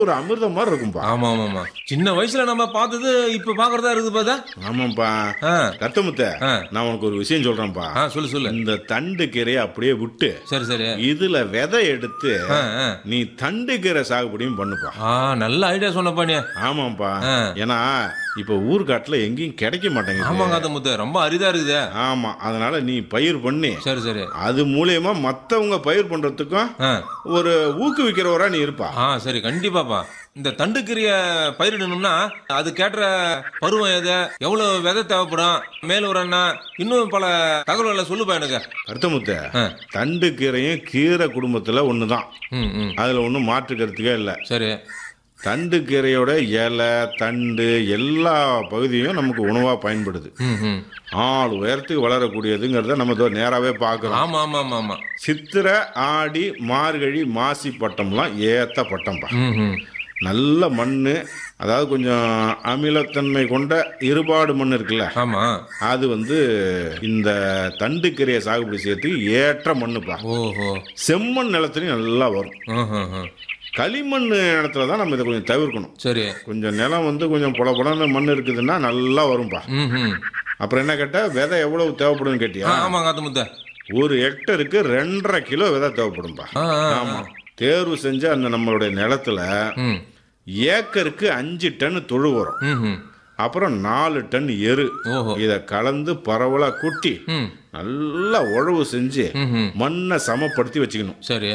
ஒரு அமிர்தம் மாதிரி இருக்கும்பா ஆமா ஆமா ஆமா சின்ன வயசுல நம்ம பார்த்தது இப்ப பாக்குறதா இருக்குது பார்த்தா ஆமாப்பா ஆ கத்தமுத்த ஆ. நான் உனக்கு ஒரு விஷயம் சொல்றேன்ப்பா ஆ சொல்லு சொல்லு இந்த தண்டு கீரையை அப்படியே விட்டு சரி சரி இதுல விதை எடுத்து ஆ ஆ நீ தண்டு கீரை சாகுபடியும் பண்ணுப்பா ஆ நல்ல ஐடியா சொன்னப்பா நீ ஆமாப்பா ஆ. ஏன்னா இப்ப ஊர்காட்டுல எங்கேயும் கிடைக்க மாட்டேங்குது ஆமாங்க அந்த முத்து ரொம்ப அரிதா இருக்குதே ஆமா அதனால நீ பயிர் பண்ணி சரி சரி அது மூலியமா மத்தவங்க பயிர் பண்றதுக்கும் ஆ ஒரு ஊக்குவிக்கிறவரா நீ இருப்பா ஆ சரி கண்டிப்பாப்பா இந்த தண்டுக்கீரைய பயிரிடணும்னா அது கேட்டுற பருவம் எது எவ்வளவு விதை தேவைப்படும் மேல் உரம்னா இன்னும் பல தகவல்களை சொல்லுப்பா எனக்கு அர்த்தமுத்த ஆ. தண்டு கீரையும் கீரை குடும்பத்துல ஒண்ணுதான் ம் ம் அதுல ஒன்றும் மாற்று கருத்துக்கே இல்லை சரி தண்டு கீரையோட இலை தண்டு எல்லா பகுதியும் நமக்கு உணவா பயன்படுது ம் ம் ஆள் உயரத்துக்கு வளரக்கூடியதுங்கிறத நம்ம இதோ நேராவே பார்க்கிறோம் ஆமா ஆமா ஆமா ஆமா சித்திரை ஆடி மார்கழி மாசி பட்டம்லாம் ஏத்த பட்டம்பா ம் ம் நல்ல மண் அதாவது கொஞ்சம் அமிலத்தன்மை கொண்ட இருபாடு மண் இருக்குல்ல ஆமா அது வந்து இந்த தண்டு கீரையை சாகுபடி செய்யறதுக்கு ஏற்ற மண்ணுப்பா ஓஹோ செம்மண் நிலத்துலையும் நல்லா வரும் ம், ம், ம். களிமண் இடத்துல தான் நம்ம இதை கொஞ்சம் தவிர்க்கணும் சரி கொஞ்சம் நிலம் வந்து கொஞ்சம் புல புலன்னு மண் இருக்குதுன்னா நல்லா வரும்பா ம் ம் அப்புறம் என்ன கேட்டா விதை எவ்வளவு தேவைப்படும்னு ஆ, கேட்டியா ஆமாங்க அந்த முத்த ஒரு ஹெக்டருக்கு ரெண்டரை கிலோ விதை தேவைப்படும்பா ஆ, ஆ, ஆ. ஆமா தேர்வு செஞ்ச அந்த நம்மளுடைய நிலத்துல ம் ஏக்கருக்கு அஞ்சு டன் தொழு உரம் ம் ம் அப்புறம் நாலு டன் எரு ஓஹோ இத கலந்து பரவலா கொட்டி ம் நல்லா உழவு செஞ்சு ம் ம் மண்ணை சமப்படுத்தி வச்சுக்கணும் சரி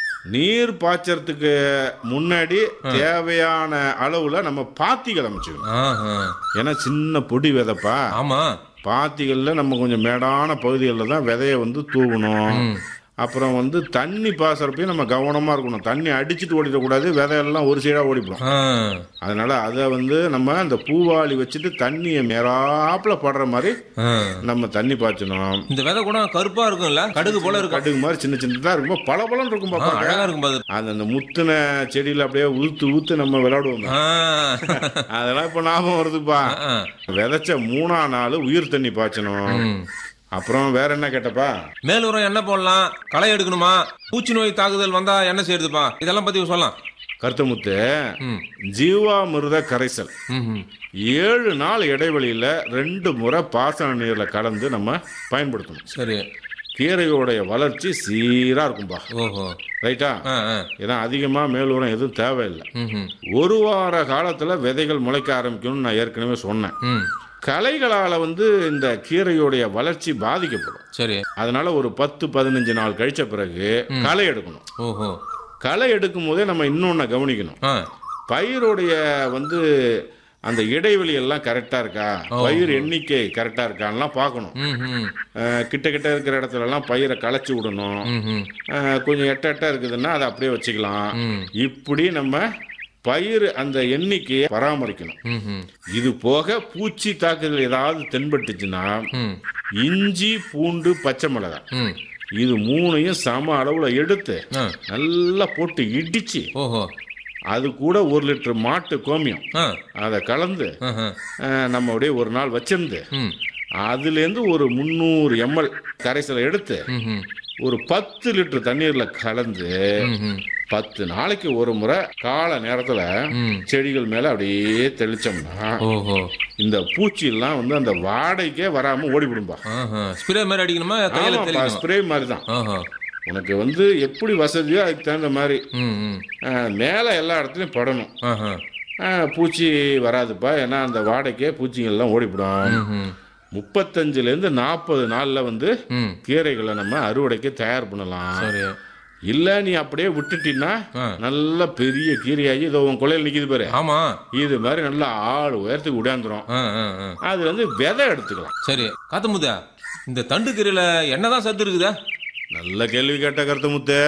நீர் பாய்ச்சறதுக்கு முன்னாடி தேவையான அளவுல நம்ம பாத்திகள் அமைச்சுக்கணும் ஆ ஆ. ஏன்னா சின்ன பொடி விதைப்பா ஆமா பாத்திகள்ல நம்ம கொஞ்சம் மேடான பகுதிகளில் தான் விதைய வந்து தூவணும் ம் அப்புறம் வந்து தண்ணி பாசறப்பையும் நம்ம கவனமா இருக்கணும் தண்ணி அடிச்சுட்டு ஓடிடக்கூடாது விதையெல்லாம் ஒரு சைடா ஓடிப்படும் ஆ அதனால அதை வந்து நம்ம அந்த பூவாளி வச்சுட்டு தண்ணியை மேலாப்புல படுற மாதிரி ஆ. நம்ம தண்ணி பாய்ச்சணும் இந்த விதை கூட கருப்பா இருக்கும்ல கடுகு போல இருக்கும் கடுகு மாதிரி சின்ன சின்னதா இருக்கும் பல பலன் இருக்கும் ஆ, பாப்பா அழகா இருக்கும் பாது அந்த அந்த முத்துன செடியில அப்படியே ஊத்து ஊத்து நம்ம விளையாடுவோம் ஆ அதெல்லாம் இப்ப ஞாபகம் வருதுப்பா ஆ. விதைச்ச மூணா நாள் உயிர் தண்ணி பாய்ச்சணும் ம். அப்புறம் வேற என்ன கேட்டப்பா மேல் உரம் என்ன போடலாம் களை எடுக்கணுமா பூச்சி நோய் தாக்குதல் வந்தா என்ன செய்யறதுப்பா இதெல்லாம் பத்தி சொல்லலாம் கருத்தமுத்து ம் ஜீவாமிர்த கரைசல் ம் ம். ஏழு நாள் இடைவெளியில ரெண்டு முறை பாசன நீர்ல கலந்து நம்ம பயன்படுத்தணும் சரி கீரையோடைய வளர்ச்சி சீரா இருக்கும்பா ஓஹோ ரைட்டா ஆ ஆ ஏன்னா அதிகமா மேல் உரம் எதுவும் தேவையில்லை ம் ம் ஒரு வார காலத்துல விதைகள் முளைக்க ஆரம்பிக்கும்னு நான் ஏற்கனவே சொன்னேன் ம் களைகளால வந்து இந்த கீரையோடைய வளர்ச்சி பாதிக்கப்படும் சரி அதனால ஒரு பத்து பதினஞ்சு நாள் கழிச்ச பிறகு களை எடுக்கணும் ஓஹோ களை எடுக்கும் போதே நம்ம இன்னொன்னு கவனிக்கணும் ஆ பயிருடைய வந்து அந்த இடைவெளி எல்லாம் கரெக்டா இருக்கா பயிர் எண்ணிக்கை கரெக்டா இருக்கான்லாம் பார்க்கணும் ம் ம் அஹ் கிட்ட கிட்ட இருக்கிற இடத்துல எல்லாம் பயிரை களைச்சி விடணும் ம் ம் அஹ் கொஞ்சம் எட்ட எட்ட இருக்குதுன்னா அதை அப்படியே வச்சுக்கலாம் ம் இப்படி நம்ம பயிர் அந்த எண்ணிக்கையை பராமரிக்கணும் ம் ம் இது போக பூச்சி தாக்குதல் ஏதாவது தென்பட்டுச்சுன்னா ம் இஞ்சி பூண்டு பச்சை மிளகாய் ம் இது மூணையும் சம அளவுல எடுத்து ஆ நல்லா போட்டு இடிச்சு ஓஹோ அது கூட ஒரு லிட்டர் மாட்டு கோமியம் ஆ அதை கலந்து ஆஹா. அஹ், நம்ம அப்படியே ஒரு நாள் வச்சிருந்து ம் அதுலேருந்து ஒரு முந்நூறு எம்எல் கரைசலை எடுத்து ம் ம் ஒரு பத்து லிட்டர் தண்ணீர்ல கலந்து ம் ம் பத்து நாளைக்கு ஒரு முறை கால நேரத்துல ம் செடிகள் மேல அப்படியே தெளிச்சோம்னா ஓஹோ இந்த பூச்சி எல்லாம் வந்து அந்த வாடைக்கே வராம ஓடிவிடும்பா ஆஹா ஸ்ப்ரே மாதிரி அடிக்கணுமா கையில தெளிக்கணும் ஸ்ப்ரே மாதிரி தான் ஆஹா உனக்கு வந்து எப்படி வசதியோ அதுக்கு தகுந்த மாதிரி ம் ம் அஹ், மேல எல்லா இடத்துலயும் படணும் ஆஹா அஹ், பூச்சி வராதுப்பா ஏன்னா அந்த வாடைக்கே பூச்சிங்கள்லாம் ஓடிவிடும் ம் ம் முப்பத்தஞ்சுல இருந்து நாற்பது நாள்ல வந்து ம் கீரைகளை நம்ம அறுவடைக்கு தயார் பண்ணலாம் சரி இல்ல நீ அப்படியே விட்டுட்டீன்னா ஆ. நல்ல பெரிய கீரையாகி இதோ உன் கொலையில் நிக்குது பாரு ஆமா இது மாதிரி நல்லா ஆள் உயரத்துக்கு உடையாந்துரும் ஆ ஆ ஆ அது வந்து விதை எடுத்துக்கலாம் சரி காத்தமுதா இந்த தண்டு கீரையில என்னதான் சத்து இருக்குதா நல்ல கேள்வி கேட்ட கருத்தமுத்து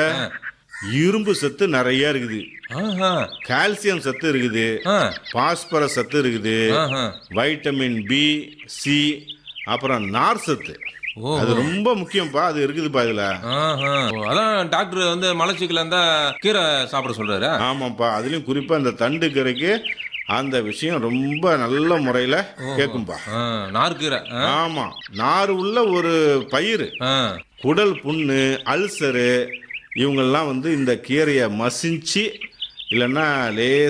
இரும்பு சத்து நிறைய இருக்குது ஆஹா கால்சியம் சத்து இருக்குது ஆ பாஸ்பரஸ் சத்து இருக்குது ஆஹா வைட்டமின் பி சி அப்புறம் நார் சத்து ஓ அது ரொம்ப முக்கியம்ப்பா அது இருக்குதுப்பா இதுல ஆஹா ஓ, அதான் டாக்டர் வந்து மலச்சிக்கல இருந்தா கீரை சாப்பிட சொல்றாரு ஆமாப்பா அதுலயும் குறிப்பா இந்த தண்டு கீரைக்கு அந்த விஷயம் ரொம்ப நல்ல முறையில கேட்கும்பா ஆ, நார்க்கீரை ஆ, ஆமா நார் உள்ள ஒரு பயிர் ஆ, குடல் புண்ணு அல்சரு இவங்கெல்லாம் வந்து இந்த கீரையை மசிச்சு இல்லைன்னா லே